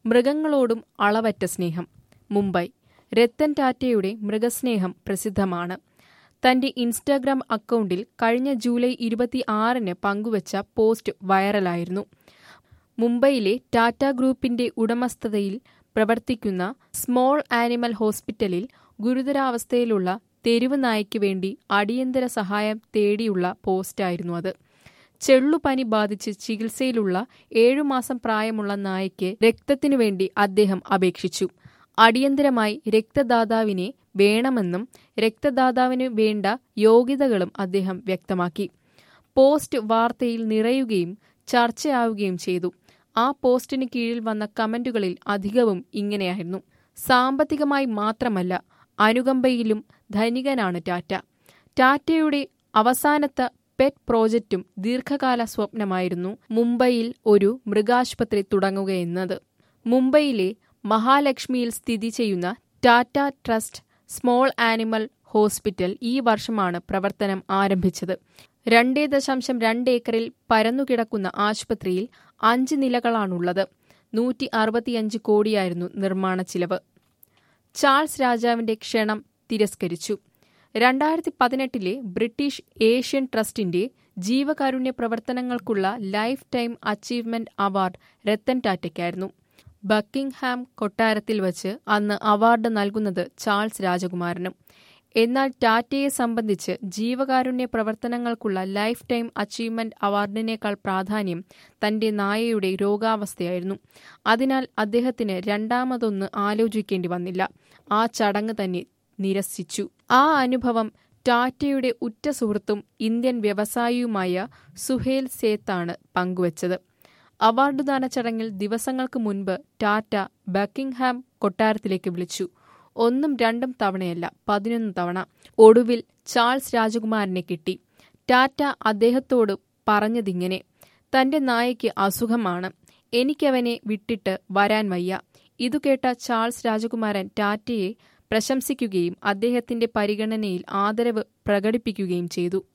മൃഗങ്ങളോടും അളവറ്റ സ്നേഹം മുംബൈ രത്തൻ ടാറ്റയുടെ മൃഗസ്നേഹം പ്രസിദ്ധമാണ് തന്റെ ഇൻസ്റ്റാഗ്രാം അക്കൗണ്ടിൽ കഴിഞ്ഞ ജൂലൈ ഇരുപത്തി ആറിന് പങ്കുവച്ച പോസ്റ്റ് വൈറലായിരുന്നു മുംബൈയിലെ ടാറ്റ ഗ്രൂപ്പിന്റെ ഉടമസ്ഥതയിൽ പ്രവർത്തിക്കുന്ന സ്മോൾ ആനിമൽ ഹോസ്പിറ്റലിൽ ഗുരുതരാവസ്ഥയിലുള്ള തെരുവ് നായ്ക്ക് വേണ്ടി അടിയന്തര സഹായം തേടിയുള്ള പോസ്റ്റായിരുന്നു അത് ചെള്ളുപനി ബാധിച്ച് ചികിത്സയിലുള്ള ഏഴുമാസം പ്രായമുള്ള നായയ്ക്ക് രക്തത്തിനു വേണ്ടി അദ്ദേഹം അപേക്ഷിച്ചു അടിയന്തരമായി രക്തദാതാവിനെ വേണമെന്നും രക്തദാതാവിന് വേണ്ട യോഗ്യതകളും അദ്ദേഹം വ്യക്തമാക്കി പോസ്റ്റ് വാർത്തയിൽ നിറയുകയും ചർച്ചയാവുകയും ചെയ്തു ആ പോസ്റ്റിന് കീഴിൽ വന്ന കമന്റുകളിൽ അധികവും ഇങ്ങനെയായിരുന്നു സാമ്പത്തികമായി മാത്രമല്ല അനുകമ്പയിലും ധനികനാണ് ടാറ്റ ടാറ്റയുടെ അവസാനത്തെ പെറ്റ് പ്രോജക്റ്റും ദീർഘകാല സ്വപ്നമായിരുന്നു മുംബൈയിൽ ഒരു മൃഗാശുപത്രി തുടങ്ങുകയെന്നത് മുംബൈയിലെ മഹാലക്ഷ്മിയിൽ സ്ഥിതി ചെയ്യുന്ന Tata trust small animal hospital ഈ വർഷമാണ് പ്രവർത്തനം ആരംഭിച്ചത് രണ്ടേ ദശാംശം രണ്ട് ഏക്കറിൽ പരന്നുകിടക്കുന്ന ആശുപത്രിയിൽ അഞ്ച് നിലകളാണുള്ളത് നൂറ്റി അറുപത്തിയഞ്ച് കോടിയായിരുന്നു നിർമ്മാണ ചിലവ് ചാൾസ് രാജാവിന്റെ ക്ഷണം തിരസ്കരിച്ചു രണ്ടായിരത്തി പതിനെട്ടിലെ ബ്രിട്ടീഷ് ഏഷ്യൻ ട്രസ്റ്റിന്റെ ജീവകാരുണ്യ പ്രവർത്തനങ്ങൾക്കുള്ള life time achievement award Ratan ടാറ്റയ്ക്കായിരുന്നു ബക്കിംഗ്ഹാം കൊട്ടാരത്തിൽ വച്ച് അന്ന് അവാർഡ് നൽകുന്നത് ചാൾസ് രാജകുമാരനും എന്നാൽ ടാറ്റയെ സംബന്ധിച്ച് ജീവകാരുണ്യ പ്രവർത്തനങ്ങൾക്കുള്ള ലൈഫ് ടൈം അച്ചീവ്മെന്റ് അവാർഡിനേക്കാൾ പ്രാധാന്യം തന്റെ നായയുടെ രോഗാവസ്ഥയായിരുന്നു അതിനാൽ അദ്ദേഹത്തിന് രണ്ടാമതൊന്ന് ആലോചിക്കേണ്ടി വന്നില്ല ആ ചടങ്ങ് തന്നെ നിരസിച്ചു ആ അനുഭവം ടാറ്റയുടെ ഉറ്റ സുഹൃത്തും ഇന്ത്യൻ വ്യവസായിയുമായ സുഹേൽ സേത്താണ് പങ്കുവച്ചത് അവാർഡുദാന ചടങ്ങിൽ ദിവസങ്ങൾക്ക് മുൻപ് ടാറ്റ ബക്കിംഗ്ഹാം കൊട്ടാരത്തിലേക്ക് വിളിച്ചു ഒന്നും രണ്ടും തവണയല്ല പതിനൊന്ന് തവണ ഒടുവിൽ ചാൾസ് രാജകുമാരനെ കിട്ടി ടാറ്റ അദ്ദേഹത്തോട് പറഞ്ഞതിങ്ങനെ തന്റെ നായയ്ക്ക് അസുഖമാണ് എനിക്കവനെ വിട്ടിട്ട് വരാൻ വയ്യ ഇതു കേട്ട ചാൾസ് രാജകുമാരൻ ടാറ്റയെ പ്രശംസിക്കുകയും അദ്ദേഹത്തിന്റെ പരിഗണനയിൽ ആദരവ് പ്രകടിപ്പിക്കുകയും ചെയ്തു